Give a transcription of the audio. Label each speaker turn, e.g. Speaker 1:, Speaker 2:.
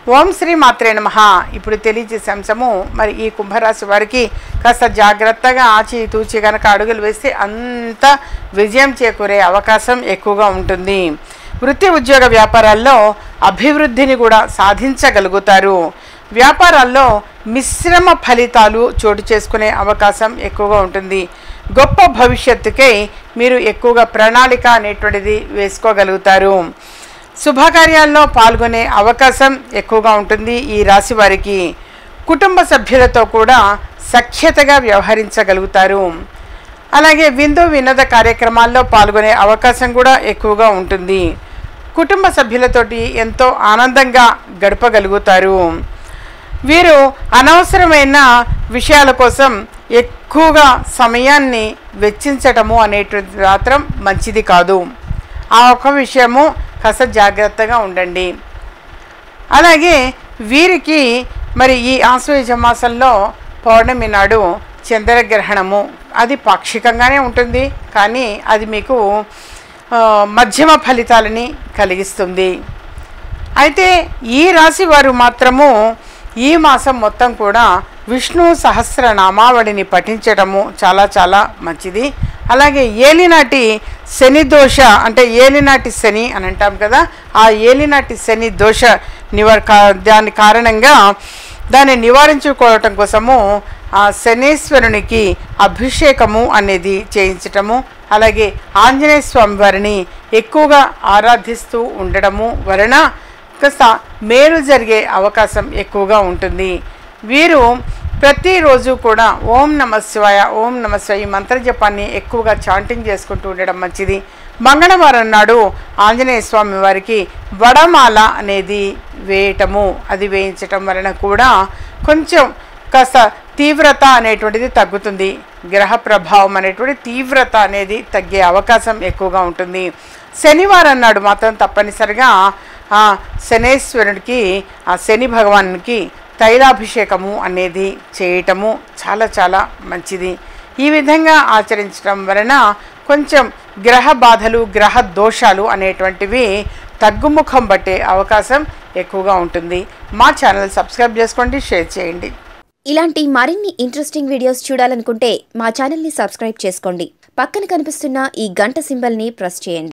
Speaker 1: ఓం శ్రీ మాత్రే నమ ఇప్పుడు తెలియజేసే అంశము మరి ఈ కుంభరాశి వారికి కాస్త జాగ్రత్తగా ఆచి తూచి కనుక అడుగులు వేస్తే అంత విజయం చేకూరే అవకాశం ఎక్కువగా ఉంటుంది వృత్తి ఉద్యోగ వ్యాపారాల్లో అభివృద్ధిని కూడా సాధించగలుగుతారు వ్యాపారాల్లో మిశ్రమ ఫలితాలు చోటు చేసుకునే అవకాశం ఎక్కువగా ఉంటుంది గొప్ప భవిష్యత్తుకై మీరు ఎక్కువగా ప్రణాళిక అనేటువంటిది వేసుకోగలుగుతారు శుభకార్యాల్లో పాల్గొనే అవకాశం ఎక్కువగా ఉంటుంది ఈ రాశి వారికి కుటుంబ సభ్యులతో కూడా సఖ్యతగా వ్యవహరించగలుగుతారు అలాగే విందు వినోద కార్యక్రమాల్లో పాల్గొనే అవకాశం కూడా ఎక్కువగా ఉంటుంది కుటుంబ సభ్యులతోటి ఎంతో ఆనందంగా గడపగలుగుతారు వీరు అనవసరమైన విషయాల కోసం ఎక్కువగా సమయాన్ని వెచ్చించటము అనేటువంటి మాత్రం మంచిది కాదు ఆ ఒక విషయము కాస్త జాగ్రత్తగా ఉండండి అలాగే వీరికి మరి ఈ ఆశ్వయుజ మాసంలో పౌర్ణమి నాడు చంద్రగ్రహణము అది పాక్షికంగానే ఉంటుంది కానీ అది మీకు ఆ, మధ్యమ ఫలితాలని కలిగిస్తుంది అయితే ఈ రాశి వారు మాత్రము ఈ మాసం మొత్తం కూడా విష్ణు సహస్రనామావళిని పఠించడము చాలా చాలా మంచిది అలాగే ఏలినాటి శని దోష అంటే ఏలినాటి శని అని అంటాం కదా ఆ ఏలినాటి శని దోష నివర్ కా- దాని కారణంగా దాన్ని నివారించుకోవటం కోసము ఆ శనీశ్వరునికి అభిషేకము అనేది చేయించటము అలాగే ఆంజనేయ స్వామి వారిని ఎక్కువగా ఆరాధిస్తూ ఉండడము వలన కాస్త మేలు జరిగే అవకాశం ఎక్కువగా ఉంటుంది వీరు ప్రతిరోజు కూడా ఓం నమ శివాయ ఓం నమ శివాయ ఈ మంత్ర జపాన్ని ఎక్కువగా చాంటింగ్ చేసుకుంటూ ఉండడం మంచిది మంగళవారం నాడు ఆంజనేయ స్వామి వారికి వడమాల అనేది వేయటము అది వేయించటం వలన కూడా కొంచెం కాస్త తీవ్రత అనేటువంటిది తగ్గుతుంది గ్రహ ప్రభావం అనేటువంటి తీవ్రత అనేది తగ్గే అవకాశం ఎక్కువగా ఉంటుంది శనివారం నాడు మాత్రం తప్పనిసరిగా ఆ శనేశ్వరుడికి ఆ శని భగవానునికి తైలాభిషేకము అనేది చేయటము చాలా చాలా మంచిది ఈ విధంగా ఆచరించడం వలన కొంచెం గ్రహ బాధలు గ్రహ దోషాలు అనేటువంటివి తగ్గుముఖం పట్టే అవకాశం ఎక్కువగా ఉంటుంది మా ఛానల్ సబ్స్క్రైబ్ చేసుకోండి షేర్ చేయండి
Speaker 2: ఇలాంటి మరిన్ని ఇంట్రెస్టింగ్ వీడియోస్ చూడాలనుకుంటే మా ఛానల్ని సబ్స్క్రైబ్ చేసుకోండి పక్కన కనిపిస్తున్న ఈ గంట సింబల్ని ప్రెస్ చేయండి